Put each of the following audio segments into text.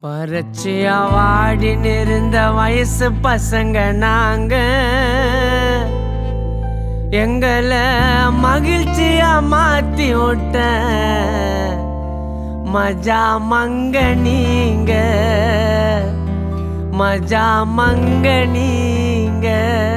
பரட்சியா வாடின்னு இருந்த வயசு பசங்க நாங்க எங்களை மகிழ்ச்சியா மாத்தி விட்ட மஜா மங்க நீங்க மஜா மங்க நீங்க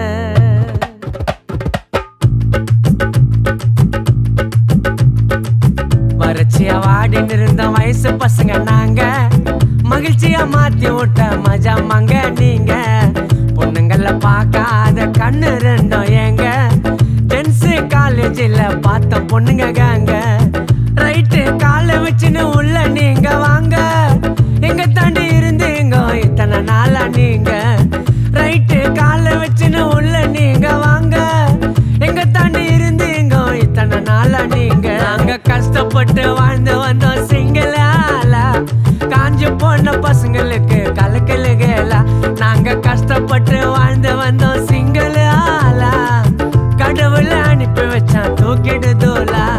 வறட்சியா வாடின்னு இருந்த வயசு பசங்க நாங்க மகிழ்ச்சியா மாத்தி விட்ட மஜா மங்க நீங்க பொண்ணுங்கள பார்க்காத கண்ணு ரெண்டும் ஏங்க ஜென்ஸ் காலேஜில் பார்த்த பொண்ணுங்க காங்க ரைட்டு காலை வச்சுன்னு உள்ள நீங்க வாங்க எங்க தாண்டி இருந்தீங்க இத்தனை நாளா நீங்க ரைட்டு காலை வச்சுன்னு உள்ள நீங்க வாங்க எங்க தாண்டி இருந்தீங்க இத்தனை நாளா நீங்க நாங்க கஷ்டப்பட்டு வாழ்ந்து வந்தோம் சிங்களாலா காஞ்சு போன பசங்களுக்கு கலக்கலுகளா நாங்க கஷ்டப்பட்டு வாழ்ந்து வந்தோம் சிங்களாலா கடவுள அனுப்பி வச்சான் தூக்கிடுதோலா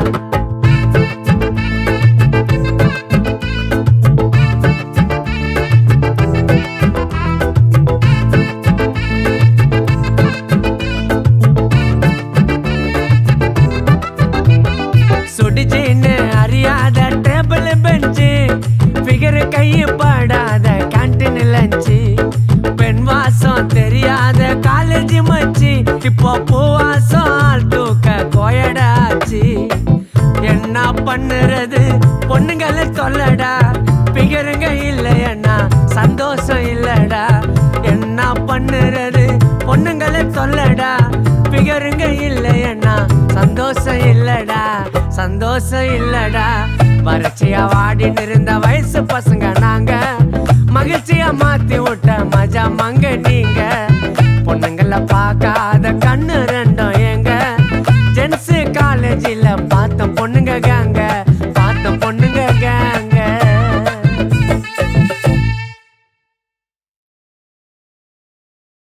சுடிச்சின்னு அறியாத டேபிள் பெஞ்சு ஃபிகர் கையை படாத கேன்டீன் லஞ்சு பெண் வாசம் தெரியாத காலேஜ் மச்சி இப்போ பூவாசம் ஆள் தூக்க கோயடாச்சு என்ன பண்ணுறது பொண்ணுங்களை சொல்லடா பிகருங்க இல்லையண்ணா சந்தோஷம் இல்லடா என்ன பண்ணுறது பொண்ணுங்களை சொல்லடா பிகருங்க இல்லையண்ணா சந்தோஷம் இல்லடா சந்தோஷம் இல்லடா வறட்சியா வாடின்னு இருந்த வயசு பசங்க நாங்க மகிழ்ச்சியா மாத்தி விட்ட மஜா மங்க நீங்க பொண்ணுங்கள பார்க்காத கண்ணு ரெண்டும் எங்க ஜென்ஸ் காலேஜில்